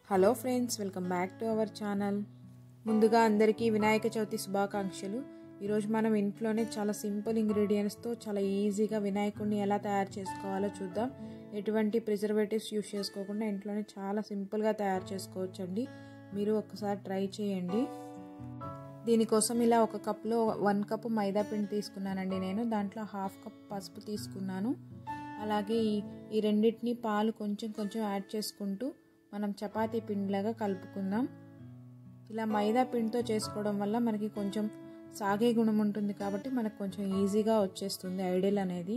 hello friends welcome back to our channel ముందుగా అందరికీ వినాయక చవితి శుభాకాంక్షలు ఈరోజు మనం ఇంట్లోనే చాలా సింపుల్ ఇంగ్రీడియంట్స్తో చాలా ఈజీగా వినాయకుడిని ఎలా తయారు చేసుకోవాలో చూద్దాం ఎటువంటి ప్రిజర్వేటివ్స్ యూస్ చేసుకోకుండా ఇంట్లోనే చాలా సింపుల్గా తయారు చేసుకోవచ్చండి మీరు ఒకసారి ట్రై చేయండి దీనికోసం ఇలా ఒక కప్లో వన్ కప్ మైదా పిండి తీసుకున్నానండి నేను దాంట్లో హాఫ్ కప్ పసుపు తీసుకున్నాను అలాగే ఈ ఈ రెండింటిని పాలు కొంచెం కొంచెం యాడ్ చేసుకుంటూ మనం చపాతీ పిండిలాగా కలుపుకుందాం ఇలా మైదా పిండితో చేసుకోవడం వల్ల మనకి కొంచెం సాగే గుణం ఉంటుంది కాబట్టి మనకు కొంచెం ఈజీగా వచ్చేస్తుంది ఐడియల్ అనేది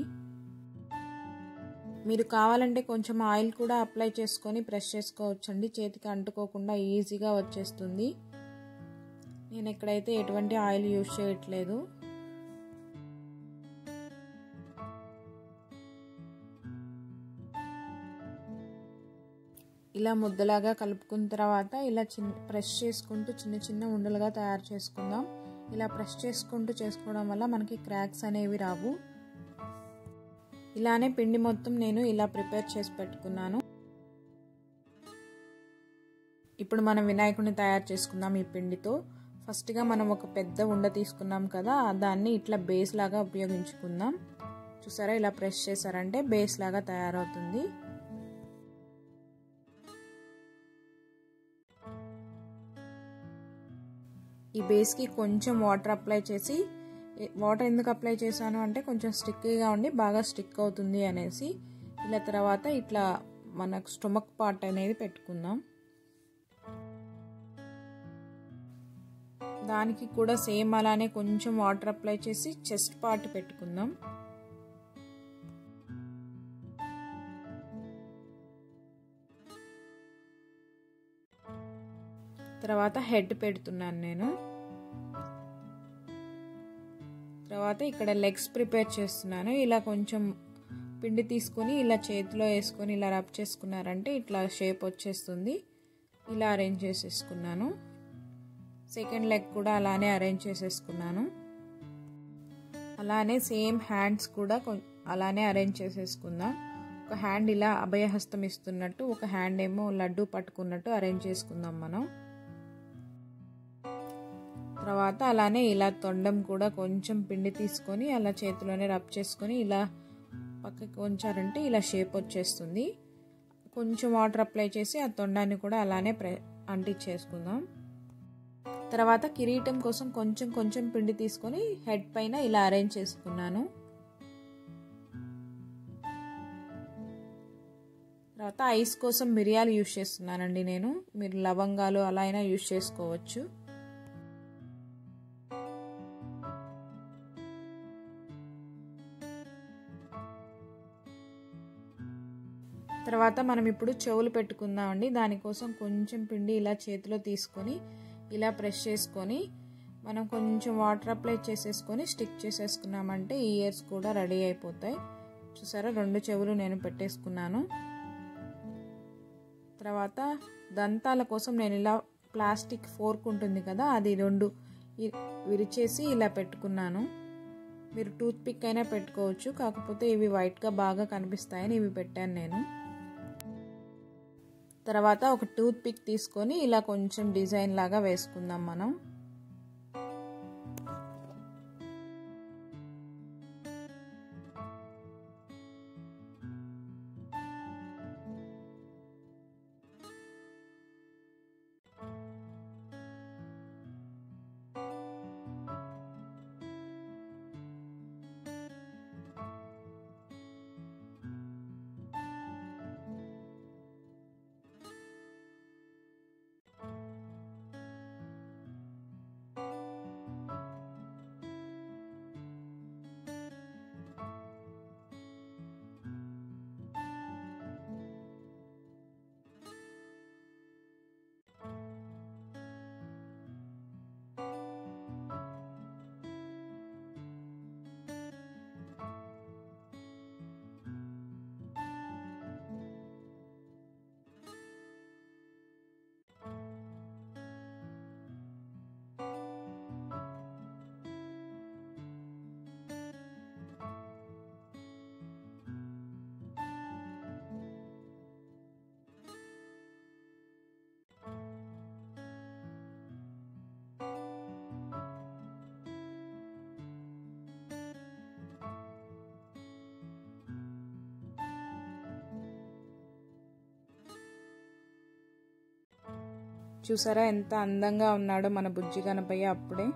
మీరు కావాలంటే కొంచెం ఆయిల్ కూడా అప్లై చేసుకొని ప్రెస్ చేసుకోవచ్చండి చేతికి అంటుకోకుండా ఈజీగా వచ్చేస్తుంది నేను ఇక్కడైతే ఎటువంటి ఆయిల్ యూజ్ చేయట్లేదు ఇలా ముద్దలాగా కలుపుకున్న తర్వాత ఇలా చిన్న ప్రెస్ చేసుకుంటూ చిన్న చిన్న ఉండలుగా తయారు చేసుకుందాం ఇలా ప్రెస్ చేసుకుంటూ చేసుకోవడం వల్ల మనకి క్రాక్స్ అనేవి రావు ఇలానే పిండి మొత్తం నేను ఇలా ప్రిపేర్ చేసి పెట్టుకున్నాను ఇప్పుడు మనం వినాయకుడిని తయారు చేసుకుందాం ఈ పిండితో ఫస్ట్గా మనం ఒక పెద్ద ఉండ తీసుకున్నాం కదా దాన్ని ఇట్లా బేస్ లాగా ఉపయోగించుకుందాం చూసారా ఇలా ప్రెస్ చేశారంటే బేస్ లాగా తయారవుతుంది ఈ బేస్కి కొంచెం వాటర్ అప్లై చేసి వాటర్ ఎందుకు అప్లై చేశాను అంటే కొంచెం స్టిక్కీగా ఉండి బాగా స్టిక్ అవుతుంది అనేసి ఇలా తర్వాత ఇట్లా మనకు స్టొమక్ పార్ట్ అనేది పెట్టుకుందాం దానికి కూడా సేమ్ అలానే కొంచెం వాటర్ అప్లై చేసి చెస్ట్ పార్ట్ పెట్టుకుందాం తర్వాత హెడ్ పెడుతున్నాను నేను తర్వాత ఇక్కడ లెగ్స్ ప్రిపేర్ చేస్తున్నాను ఇలా కొంచెం పిండి తీసుకొని ఇలా చేతిలో వేసుకొని ఇలా రబ్ చేసుకున్నారంటే ఇట్లా షేప్ వచ్చేస్తుంది ఇలా అరేంజ్ చేసేసుకున్నాను సెకండ్ లెగ్ కూడా అలానే అరేంజ్ చేసేసుకున్నాను అలానే సేమ్ హ్యాండ్స్ కూడా అలానే అరేంజ్ చేసేసుకుందాం ఒక హ్యాండ్ ఇలా అభయహస్తం ఇస్తున్నట్టు ఒక హ్యాండ్ ఏమో లడ్డు పట్టుకున్నట్టు అరేంజ్ చేసుకుందాం మనం తర్వాత అలానే ఇలా తొండం కూడా కొంచెం పిండి తీసుకొని అలా చేతిలోనే రబ్ చేసుకొని ఇలా పక్కకి ఉంచారంటే ఇలా షేప్ వచ్చేస్తుంది కొంచెం వాటర్ అప్లై చేసి ఆ తొండాన్ని కూడా అలానే ప్రె అంటించేసుకుందాం తర్వాత కిరీటం కోసం కొంచెం కొంచెం పిండి తీసుకొని హెడ్ పైన ఇలా అరేంజ్ చేసుకున్నాను తర్వాత ఐస్ కోసం మిరియాలు యూజ్ చేస్తున్నానండి నేను మీరు లవంగాలు అలా అయినా యూజ్ చేసుకోవచ్చు తర్వాత మనం ఇప్పుడు చెవులు పెట్టుకుందామండి దానికోసం కొంచెం పిండి ఇలా చేతిలో తీసుకొని ఇలా ప్రెస్ చేసుకొని మనం కొంచెం వాటర్ అప్లై చేసేసుకొని స్టిక్ చేసేసుకున్నామంటే ఇయర్స్ కూడా రెడీ అయిపోతాయి చూసారా రెండు చెవులు నేను పెట్టేసుకున్నాను తర్వాత దంతాల కోసం నేను ఇలా ప్లాస్టిక్ ఫోర్క్ ఉంటుంది కదా అది రెండు విరిచేసి ఇలా పెట్టుకున్నాను మీరు టూత్ పిక్ అయినా పెట్టుకోవచ్చు కాకపోతే ఇవి వైట్గా బాగా కనిపిస్తాయని ఇవి పెట్టాను నేను తర్వాత ఒక టూత్ పిక్ తీసుకొని ఇలా కొంచెం డిజైన్ లాగా వేసుకుందాం మనం చూసారా ఎంత అందంగా ఉన్నాడో మన బుజ్జి గణపయ్య అప్పుడే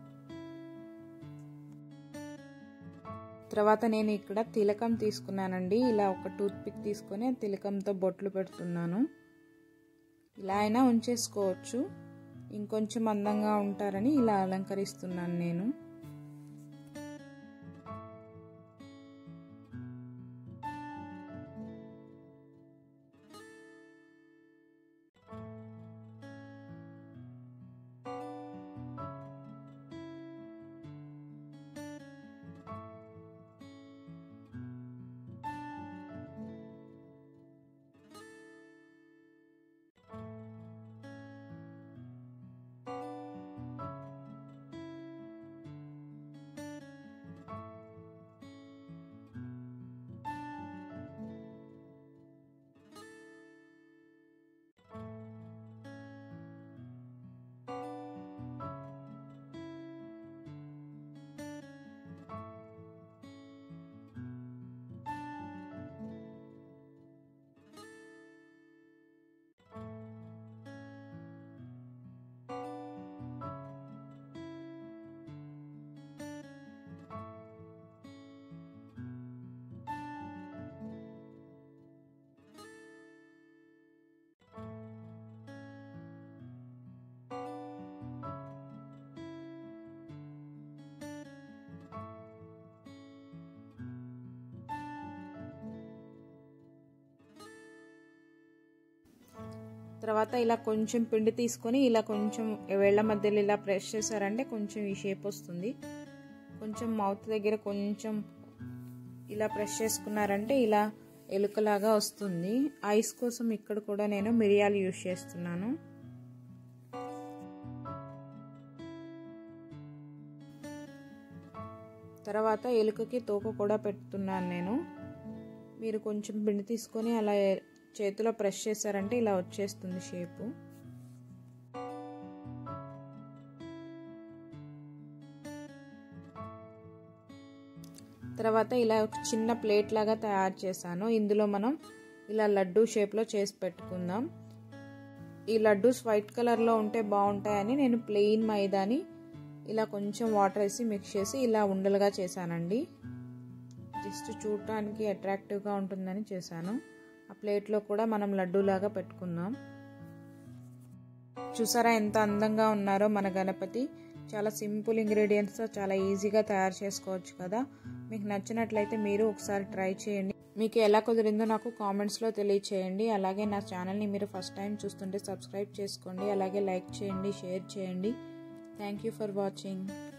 తర్వాత నేను ఇక్కడ తిలకం తీసుకున్నానండి ఇలా ఒక టూత్ పిక్ తీసుకొని తిలకంతో బొట్లు పెడుతున్నాను ఇలా అయినా ఉంచేసుకోవచ్చు ఇంకొంచెం అందంగా ఉంటారని ఇలా అలంకరిస్తున్నాను నేను తర్వాత ఇలా కొంచెం పిండి తీసుకొని ఇలా కొంచెం వేళ్ల మధ్యలో ఇలా ప్రెస్ చేశారంటే కొంచెం ఈ షేప్ వస్తుంది కొంచెం మౌత్ దగ్గర కొంచెం ఇలా ప్రెస్ చేసుకున్నారంటే ఇలా ఎలుకలాగా వస్తుంది ఐస్ కోసం ఇక్కడ కూడా నేను మిరియాలు యూజ్ చేస్తున్నాను తర్వాత ఎలుకకి తోక కూడా పెడుతున్నాను నేను మీరు కొంచెం పిండి తీసుకొని అలా చేతిలో ప్రెస్ చేశారంటే ఇలా వచ్చేస్తుంది షేపు తర్వాత ఇలా ఒక చిన్న ప్లేట్ లాగా తయారు చేశాను ఇందులో మనం ఇలా లడ్డూ షేప్లో చేసి పెట్టుకుందాం ఈ లడ్డూస్ వైట్ కలర్లో ఉంటే బాగుంటాయని నేను ప్లెయిన్ మైదాని ఇలా కొంచెం వాటర్ వేసి మిక్స్ చేసి ఇలా ఉండలుగా చేశానండి జస్ట్ చూడటానికి అట్రాక్టివ్గా ఉంటుందని చేశాను ఆ ప్లేట్లో కూడా మనం లడ్డూలాగా పెట్టుకుందాం చూసారా ఎంత అందంగా ఉన్నారో మన గణపతి చాలా సింపుల్ ఇంగ్రీడియంట్స్తో చాలా ఈజీగా తయారు చేసుకోవచ్చు కదా మీకు నచ్చినట్లయితే మీరు ఒకసారి ట్రై చేయండి మీకు ఎలా కుదిరిందో నాకు కామెంట్స్లో తెలియచేయండి అలాగే నా ఛానల్ని మీరు ఫస్ట్ టైం చూస్తుంటే సబ్స్క్రైబ్ చేసుకోండి అలాగే లైక్ చేయండి షేర్ చేయండి థ్యాంక్ యూ ఫర్ వాచింగ్